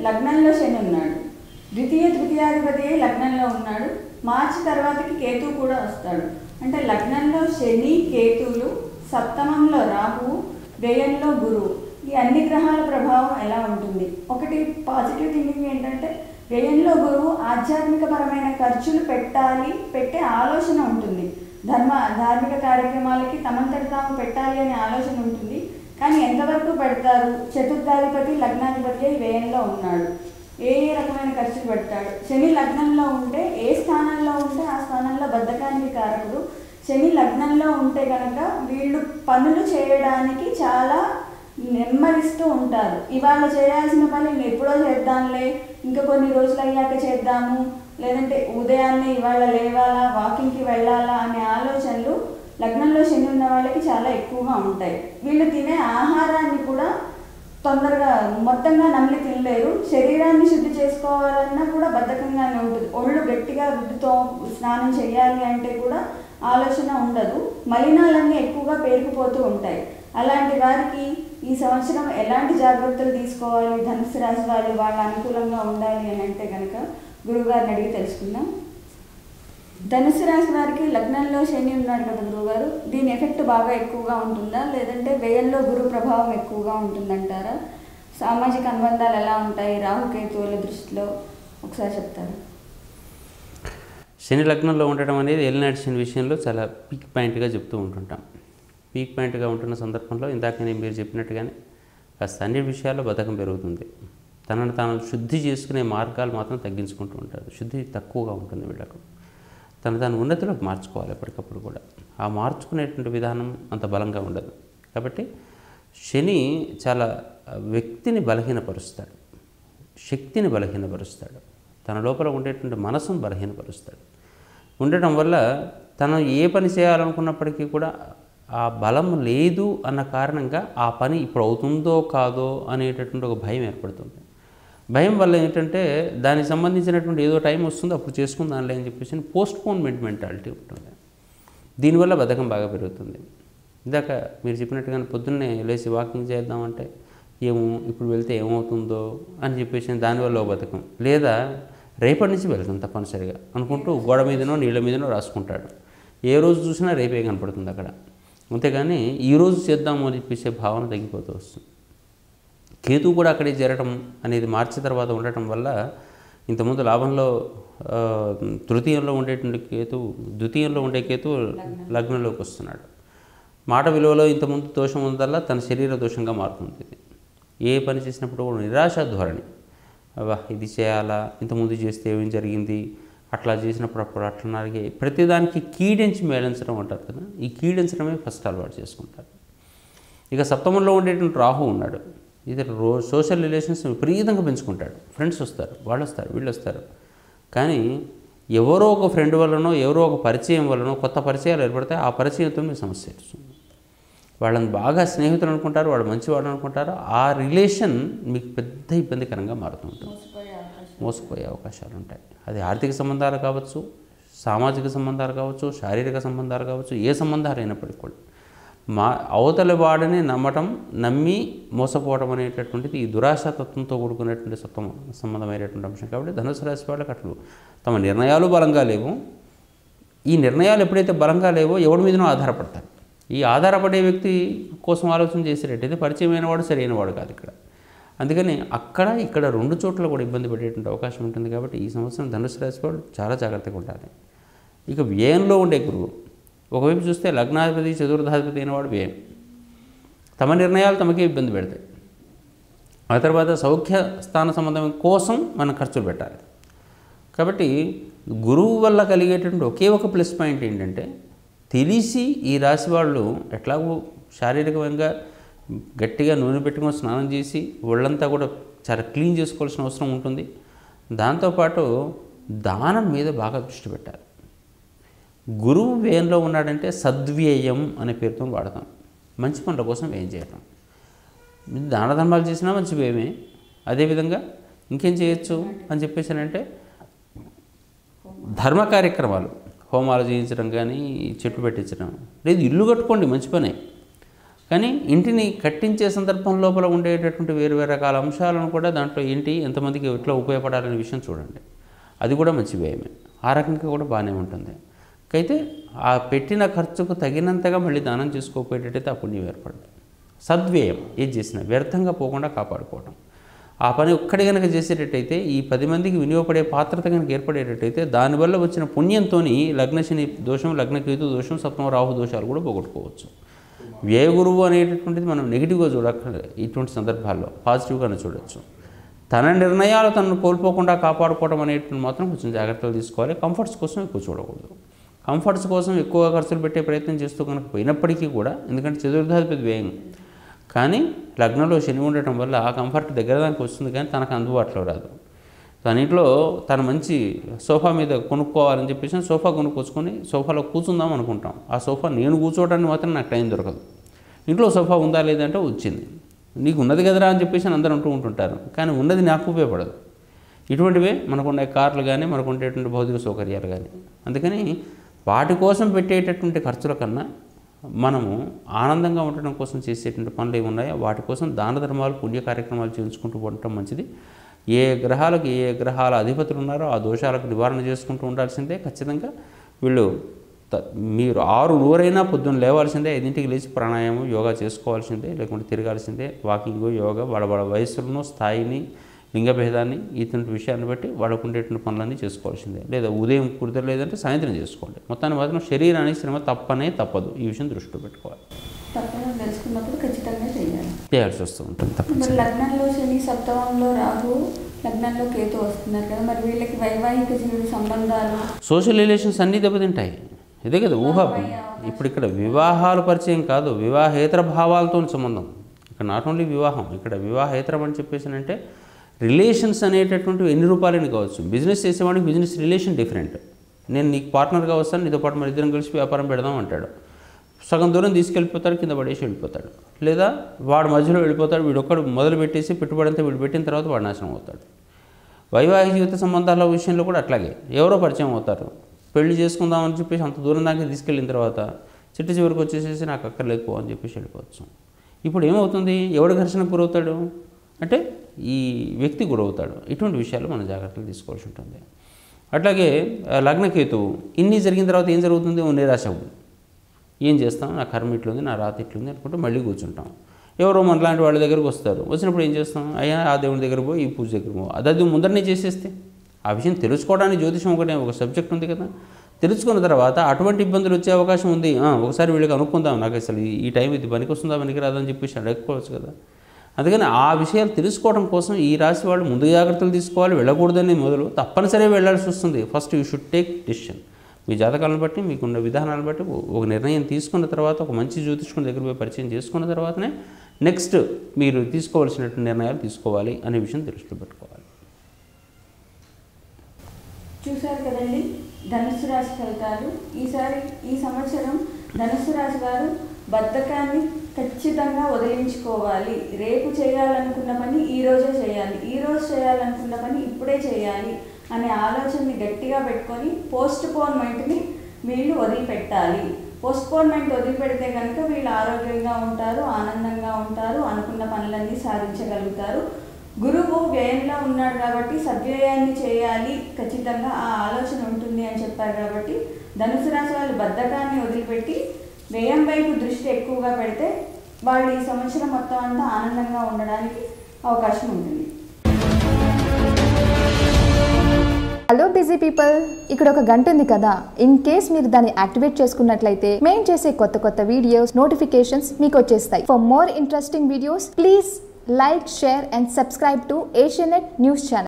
లగ్నంలో శని ఉన్నాడు ద్వితీయ తృతీయాధిపతి అయి లగ్నంలో ఉన్నాడు మార్చి తర్వాతకి కేతు కూడా వస్తాడు అంటే లగ్నంలో శని కేతువులు సప్తమంలో రాహువు వ్యయంలో గురువు ఈ అన్ని గ్రహాల ప్రభావం ఎలా ఉంటుంది ఒకటి పాజిటివ్ థింకింగ్ ఏంటంటే వ్యయంలో గురువు ఆధ్యాత్మికపరమైన ఖర్చులు పెట్టాలి పెట్టే ఆలోచన ఉంటుంది ధర్మ ధార్మిక కార్యక్రమాలకి తమంతట తాము పెట్టాలి అనే ఆలోచన ఉంటుంది కానీ ఎంతవరకు పెడతారు చతుర్థాధిపతి లగ్నాధిపతి అయి వ్యయంలో ఉన్నాడు ఏ ఏ రకమైన ఖర్చులు పెడతాడు శని లగ్నంలో ఉంటే ఏ స్థానంలో ఉంటే ఆ స్థానంలో బద్ధకానికి కారకుడు శని లగ్నంలో ఉంటే కనుక వీళ్ళు పనులు చేయడానికి చాలా నెమ్మదిస్తూ ఉంటారు ఇవాళ చేయాల్సిన పని నేను ఎప్పుడో చేద్దాంలే ఇంకా కొన్ని రోజులు అయ్యాక చేద్దాము లేదంటే ఉదయాన్నే ఇవాళ లేవాలా వాకింగ్కి వెళ్ళాలా అనే ఆలోచనలు లగ్నంలో శని ఉన్న వాళ్ళకి చాలా ఎక్కువగా ఉంటాయి వీళ్ళు తినే ఆహారాన్ని కూడా తొందరగా మొత్తంగా నమిలి తినలేరు శరీరాన్ని శుద్ధి చేసుకోవాలన్నా కూడా బద్ధకంగానే ఉంటుంది ఒళ్ళు గట్టిగా రుద్దుతో స్నానం చేయాలి అంటే కూడా ఆలోచన ఉండదు మలినాలన్నీ ఎక్కువగా పేరుకుపోతూ ఉంటాయి అలాంటి వారికి ఈ సంవత్సరం ఎలాంటి జాగ్రత్తలు తీసుకోవాలి ధనుసు రాశి వాళ్ళు వాళ్ళ అనుకూలంగా ఉండాలి అని అంటే కనుక గురువుగారిని అడిగి తెలుసుకుందాం ధనుసు రాశి వారికి లగ్నంలో శని ఉన్నాడు కదా గురువుగారు దీని ఎఫెక్ట్ బాగా ఎక్కువగా ఉంటుందా లేదంటే వ్యయంలో గురు ప్రభావం ఎక్కువగా ఉంటుందంటారా సామాజిక అనుబంధాలు ఎలా ఉంటాయి రాహుకేతువుల దృష్టిలో ఒకసారి చెప్తారు శని లగ్నంలో ఉండటం అనేది ఎలినాటి శని విషయంలో చాలా పీక్ పాయింట్గా చెప్తూ ఉంటుంటాం పీక్ పాయింట్గా ఉంటున్న సందర్భంలో ఇందాకనే మీరు చెప్పినట్టుగానే కాస్త అన్ని విషయాల్లో బద్ధకం పెరుగుతుంది తనను తాను శుద్ధి చేసుకునే మార్గాలు మాత్రం తగ్గించుకుంటూ ఉంటారు శుద్ధి తక్కువగా ఉంటుంది వీళ్ళకు తను తాను ఉన్నతిలోకి మార్చుకోవాలి ఎప్పటికప్పుడు కూడా ఆ మార్చుకునేటువంటి విధానం అంత బలంగా ఉండదు కాబట్టి శని చాలా వ్యక్తిని బలహీనపరుస్తాడు శక్తిని బలహీనపరుస్తాడు తన లోపల ఉండేటువంటి మనసును బలహీనపరుస్తాడు ఉండటం వల్ల తను ఏ పని చేయాలనుకున్నప్పటికీ కూడా ఆ బలం లేదు అన్న కారణంగా ఆ పని ఇప్పుడు అవుతుందో కాదో అనేటటువంటి ఒక భయం ఏర్పడుతుంది భయం వల్ల ఏంటంటే దానికి సంబంధించినటువంటి ఏదో టైం వస్తుందో అప్పుడు చేసుకుందాంలే అని చెప్పేసి పోస్ట్ పోన్మెంట్ మెంటాలిటీ ఉంటుంది దీనివల్ల బద్ధకం బాగా పెరుగుతుంది ఇందాక మీరు చెప్పినట్టుగా పొద్దున్నే లేచి వాకింగ్ చేద్దామంటే ఏమో ఇప్పుడు వెళ్తే ఏమవుతుందో అని చెప్పేసి దానివల్ల ఒక బద్ధకం లేదా రేపటి నుంచి వెళ్తాం తప్పనిసరిగా అనుకుంటూ గోడ మీదనో నీళ్ళ మీదనో రాసుకుంటాడు ఏ రోజు చూసినా రేపే కనపడుతుంది అక్కడ అంతేగాని ఈ రోజు చేద్దాము అని చెప్పేసే భావన తగ్గిపోతూ వస్తుంది కేతు కూడా అక్కడే చేరటం అనేది మార్చి తర్వాత ఉండటం వల్ల ఇంతకుముందు లాభంలో ఆ, తృతీయంలో ఉండేటువంటి కేతు ద్వితీయంలో ఉండే కేతు లగ్నంలోకి వస్తున్నాడు మాట విలువలో ఇంతకుముందు దోషం ఉందల్లా తన శరీర దోషంగా మారుతుంది ఇది ఏ పని చేసినప్పుడు కూడా నిరాశ ధోరణి అబ్బా ఇది చేయాలా ఇంతకుముందు చేస్తే ఏం జరిగింది అట్లా చేసినప్పుడు అప్పుడు అట్లా ప్రతిదానికి కీడించి మేళించడం అంటారు కదా ఈ కీడించడమే ఫస్ట్ అలవాటు చేసుకుంటారు ఇక సప్తమంలో ఉండేటువంటి రాహు ఉన్నాడు ఇది రో సోషల్ రిలేషన్స్ విపరీతంగా పెంచుకుంటాడు ఫ్రెండ్స్ వస్తారు వాళ్ళు వస్తారు వీళ్ళు వస్తారు కానీ ఎవరో ఒక ఫ్రెండ్ వల్లనో ఎవరో ఒక పరిచయం వల్లనో కొత్త పరిచయాలు ఏర్పడితే ఆ పరిచయంతో మీ సమస్య వస్తుంది వాళ్ళని బాగా స్నేహితులు అనుకుంటారు వాడు మంచివాడు అనుకుంటారు ఆ రిలేషన్ మీకు పెద్ద ఇబ్బందికరంగా మారుతుంటుంది మోసపోయే అవకాశం మోసపోయే అవకాశాలు ఉంటాయి అది ఆర్థిక సంబంధాలు కావచ్చు సామాజిక సంబంధాలు కావచ్చు శారీరక సంబంధాలు కావచ్చు ఏ సంబంధాలు అయినప్పటికీ కూడా మా అవతలి వాడిని నమ్మటం నమ్మి మోసపోవడం అనేటటువంటిది ఈ దురాశాతత్వంతో కూడుకునేటువంటి సత్వం సంబంధమైనటువంటి అంశం కాబట్టి ధనుసు రాశి వాళ్ళకి అట్లు తమ నిర్ణయాలు బలంగా లేవు ఈ నిర్ణయాలు ఎప్పుడైతే బలంగా లేవో ఎవడి మీదనో ఆధారపడతారు ఈ ఆధారపడే వ్యక్తి కోసం ఆలోచన చేసేటట్టయితే పరిచయమైన వాడు సరైన వాడు కాదు ఇక్కడ అందుకని అక్కడ ఇక్కడ రెండు చోట్ల కూడా ఇబ్బంది పడేటువంటి అవకాశం ఉంటుంది కాబట్టి ఈ సంవత్సరం ధనుసు రాశి వాళ్ళు చాలా జాగ్రత్తగా ఉండాలి ఇక వ్యయంలో ఉండే గురువు ఒకవైపు చూస్తే లగ్నాధిపతి చతుర్థాధిపతి అయినవాడు వ్యయం తమ నిర్ణయాలు తమకే ఇబ్బంది పెడతాయి ఆ తర్వాత సౌఖ్య స్థాన సంబంధం కోసం మనం ఖర్చులు పెట్టాలి కాబట్టి గురువు వల్ల కలిగేటువంటి ఒకే ఒక ప్లస్ పాయింట్ ఏంటంటే తెలిసి ఈ రాశి వాళ్ళు ఎట్లాగో శారీరకంగా గట్టిగా నూనె పెట్టుకొని స్నానం చేసి ఒళ్ళంతా కూడా చాలా క్లీన్ చేసుకోవాల్సిన అవసరం ఉంటుంది దాంతోపాటు దానం మీద బాగా దృష్టి పెట్టాలి గురువు వ్యయంలో ఉన్నాడంటే సద్వ్యయం అనే పేరుతో వాడతాం మంచి పనుల కోసం వ్యయం చేయటం దాన ధర్మాలు చేసినా మంచి వ్యయమే అదేవిధంగా ఇంకేం చేయొచ్చు అని చెప్పేసానంటే ధర్మ కార్యక్రమాలు హోమాలు చేయించడం కానీ చెట్టు పెట్టించడం లేదు ఇల్లు కట్టుకోండి మంచి పనే కానీ ఇంటిని కట్టించే సందర్భం లోపల ఉండేటటువంటి వేరు వేరు రకాల అంశాలను కూడా దాంట్లో ఏంటి ఎంతమందికి ఎట్లా ఉపయోగపడాలనే విషయం చూడండి అది కూడా మంచి వ్యయమే ఆ రకంగా కూడా బాగానే ఉంటుంది అయితే ఆ పెట్టిన ఖర్చుకు తగినంతగా మళ్ళీ దానం చేసుకోకపోయేటట్టయితే ఆ పుణ్యం ఏర్పడదు సద్వ్యయం ఏది చేసినా వ్యర్థంగా పోకుండా కాపాడుకోవడం ఆ పని ఒక్కడి కనుక చేసేటట్టయితే ఈ పది మందికి వినియోగపడే పాత్రత కనుక ఏర్పడేటట్టయితే దానివల్ల వచ్చిన పుణ్యంతో లగ్నశని దోషం లగ్నకేతు దోషం సప్తమ రాహు దోషాలు కూడా పోగొట్టుకోవచ్చు వ్యయ గురువు అనేటటువంటిది మనం నెగిటివ్గా చూడక్కర్లేదు ఇటువంటి సందర్భాల్లో పాజిటివ్గానే చూడొచ్చు తన నిర్ణయాలు తనను కోల్పోకుండా కాపాడుకోవడం అనేటువంటి మాత్రం కొంచెం జాగ్రత్తలు తీసుకోవాలి కంఫర్ట్స్ కోసం ఎక్కువ చూడకూడదు కంఫర్ట్స్ కోసం ఎక్కువ ఖర్చులు పెట్టే ప్రయత్నం చేస్తూ కనుక పోయినప్పటికీ కూడా ఎందుకంటే చతుర్థాధిపతి వ్యయం కానీ లగ్నంలో శని ఉండటం వల్ల ఆ కంఫర్ట్ దగ్గర దానికి వస్తుంది కానీ తనకు అందుబాటులో రాదు తన ఇంట్లో తను మంచి సోఫా మీద కొనుక్కోవాలని చెప్పేసి సోఫా కొనుక్కొచ్చుకొని సోఫాలో కూర్చుందాం అనుకుంటాం ఆ సోఫా నేను కూర్చోవడానికి మాత్రం నాకు టైం దొరకదు ఇంట్లో సోఫా ఉందా లేదంటే వచ్చింది నీకు ఉన్నది కదరా అని చెప్పేసి అందరూ అంటూ ఉంటుంటారు కానీ ఉన్నది నాకు ఉపయోగపడదు ఇటువంటివే మనకుండే కార్లు కానీ మనకు ఉండేటువంటి భౌతిక సౌకర్యాలు కానీ అందుకని వాటి కోసం పెట్టేటటువంటి ఖర్చుల కన్నా మనము ఆనందంగా ఉండటం కోసం చేసేటువంటి పనులు ఏమి ఉన్నాయో వాటి కోసం దాన ధర్మాలు పుణ్య కార్యక్రమాలు చేయించుకుంటూ ఉండటం మంచిది ఏ గ్రహాలకు ఏ గ్రహాల అధిపతులు ఉన్నారో ఆ దోషాలకు నివారణ చేసుకుంటూ ఉండాల్సిందే ఖచ్చితంగా వీళ్ళు త- మీరు ఆరు నూరైనా పొద్దున్న లేవాల్సిందే ఐదింటికి లేచి ప్రాణాయామం యోగా చేసుకోవాల్సిందే లేకుంటే తిరగాల్సిందే వాకింగ్ యోగా వాళ్ళ వాళ్ళ వయస్సులను స్థాయిని లింగభేదాన్ని ఇటువంటి విషయాన్ని బట్టి వాళ్ళకు ఉండేటువంటి పనులన్నీ చేసుకోవాల్సిందే లేదా ఉదయం కుదరలేదంటే లేదంటే సాయంత్రం చేసుకోండి మొత్తాన్ని మాత్రం శరీరానికి శ్రమ తప్పనే తప్పదు ఈ విషయం దృష్టిలో పెట్టుకోవాలి తప్పని తెలుసుకున్నప్పుడు ఖచ్చితంగా చేయాలి చేయాల్సి వస్తూ ఉంటుంది తప్ప మరి లగ్నంలో శని సప్తమంలో రాహు లగ్నంలో కేతు వస్తున్నారు కదా మరి వీళ్ళకి వైవాహిక జీవిత సంబంధాలు సోషల్ రిలేషన్స్ అన్నీ దెబ్బతింటాయి ఇదే కదా ఊహ ఇప్పుడు ఇక్కడ వివాహాలు పరిచయం కాదు వివాహేతర భావాలతో సంబంధం ఇక్కడ నాట్ ఓన్లీ వివాహం ఇక్కడ వివాహేతరం అని చెప్పేసి అంటే రిలేషన్స్ అనేటటువంటివి ఎన్ని రూపాయలని కావచ్చు బిజినెస్ చేసేవాడికి బిజినెస్ రిలేషన్ డిఫరెంట్ నేను నీకు పార్ట్నర్గా వస్తాను నీతో పాటు మన ఇద్దరం కలిసి వ్యాపారం పెడదాం అంటాడు సగం దూరం తీసుకెళ్ళిపోతాడు కింద పడేసి వెళ్ళిపోతాడు లేదా వాడు మధ్యలో వెళ్ళిపోతాడు వీడు ఒక్కడు మొదలు పెట్టేసి పెట్టుబడి అంతా వీడు పెట్టిన తర్వాత వాడు నాశనం అవుతాడు వైవాహిక జీవిత సంబంధాల విషయంలో కూడా అట్లాగే ఎవరో పరిచయం అవుతారు పెళ్లి చేసుకుందామని చెప్పేసి అంత దూరం దాకా తీసుకెళ్ళిన తర్వాత చిట్ట చివరికి వచ్చేసేసి నాకు అక్కర్లేదు పో అని చెప్పేసి వెళ్ళిపోవచ్చు ఇప్పుడు ఏమవుతుంది ఎవడు ఘర్షణ గురవుతాడు అంటే ఈ వ్యక్తి గురవుతాడు ఇటువంటి విషయాలు మనం జాగ్రత్తలు తీసుకోవాల్సి ఉంటుంది అట్లాగే ఆ, లగ్నకేతువు ఇన్ని జరిగిన తర్వాత ఏం జరుగుతుంది ఓ నిరాశ ఏం చేస్తాం నా కర్మ ఇట్లుంది నా రాత ఇట్లుంది అనుకుంటే మళ్ళీ కూర్చుంటాం ఎవరో మనలాంటి వాళ్ళ దగ్గరకు వస్తారు వచ్చినప్పుడు ఏం చేస్తాం అయ్యా ఆ దేవుని దగ్గర పోయి ఈ పూజ దగ్గర పో అది అది ముందరనే చేసేస్తే ఆ విషయం తెలుసుకోవడానికి జ్యోతిషం ఒకటే ఒక సబ్జెక్ట్ ఉంది కదా తెలుసుకున్న తర్వాత అటువంటి ఇబ్బందులు వచ్చే అవకాశం ఉంది ఆ, ఒకసారి వీళ్ళకి అనుకుందాం నాకు అసలు ఈ- ఈ టైం ఇది పనికి వస్తుందా పనికి రాదని చెప్పేసి అడగకపోవచ్చు కదా అందుకని ఆ విషయాలు తెలుసుకోవడం కోసం ఈ రాశి వాళ్ళు ముందు జాగ్రత్తలు తీసుకోవాలి వెళ్ళకూడదని మొదలు తప్పనిసరిగా వెళ్ళాల్సి వస్తుంది first you should take decision మీ జాతకాలను బట్టి మీకున్న విధానాలను బట్టి ఒక నిర్ణయం తీసుకున్న తర్వాత ఒక మంచి జ్యోతిష్కుని దగ్గర పోయి పరిచయం చేసుకున్న తర్వాతనే నెక్స్ట్ మీరు తీసుకోవాల్సినటువంటి నిర్ణయాలు తీసుకోవాలి అనే విషయం దృష్టిలో పెట్టుకోవాలి చూశారు కదండి ధనుసు రాశి ఫలితాలు ఈసారి ఈ సంవత్సరం ధనుసు రాశి వారు బద్ధకాన్ని ఖచ్చితంగా వదిలించుకోవాలి రేపు చేయాలనుకున్న పని ఈ రోజే చేయాలి ఈ రోజు చేయాలనుకున్న పని ఇప్పుడే చేయాలి అనే ఆలోచనని గట్టిగా పెట్టుకొని పోస్ట్ పోన్మెంట్ని వీళ్ళు వదిలిపెట్టాలి పోస్ట్ పోన్మెంట్ వదిలిపెడితే కనుక వీళ్ళు ఆరోగ్యంగా ఉంటారు ఆనందంగా ఉంటారు అనుకున్న పనులన్నీ సాధించగలుగుతారు గురువు వ్యయంలో ఉన్నాడు కాబట్టి సద్వ్యయాన్ని చేయాలి ఖచ్చితంగా ఆ ఆలోచన ఉంటుంది అని చెప్పారు కాబట్టి ధనుసు రాశి వాళ్ళు బద్ధకాన్ని వదిలిపెట్టి వ్యయం వైపు దృష్టి ఎక్కువగా పెడితే వాళ్ళు ఈ సంవత్సరం మొత్తం అంతా ఆనందంగా ఉండడానికి అవకాశం ఉంటుంది హలో బిజీ పీపుల్ ఇక్కడ ఒక గంట ఉంది కదా ఇన్ కేస్ మీరు దాన్ని యాక్టివేట్ చేసుకున్నట్లయితే మేము చేసే కొత్త కొత్త వీడియోస్ నోటిఫికేషన్స్ మీకు వచ్చేస్తాయి for more interesting videos please like share and subscribe to Asianet news channel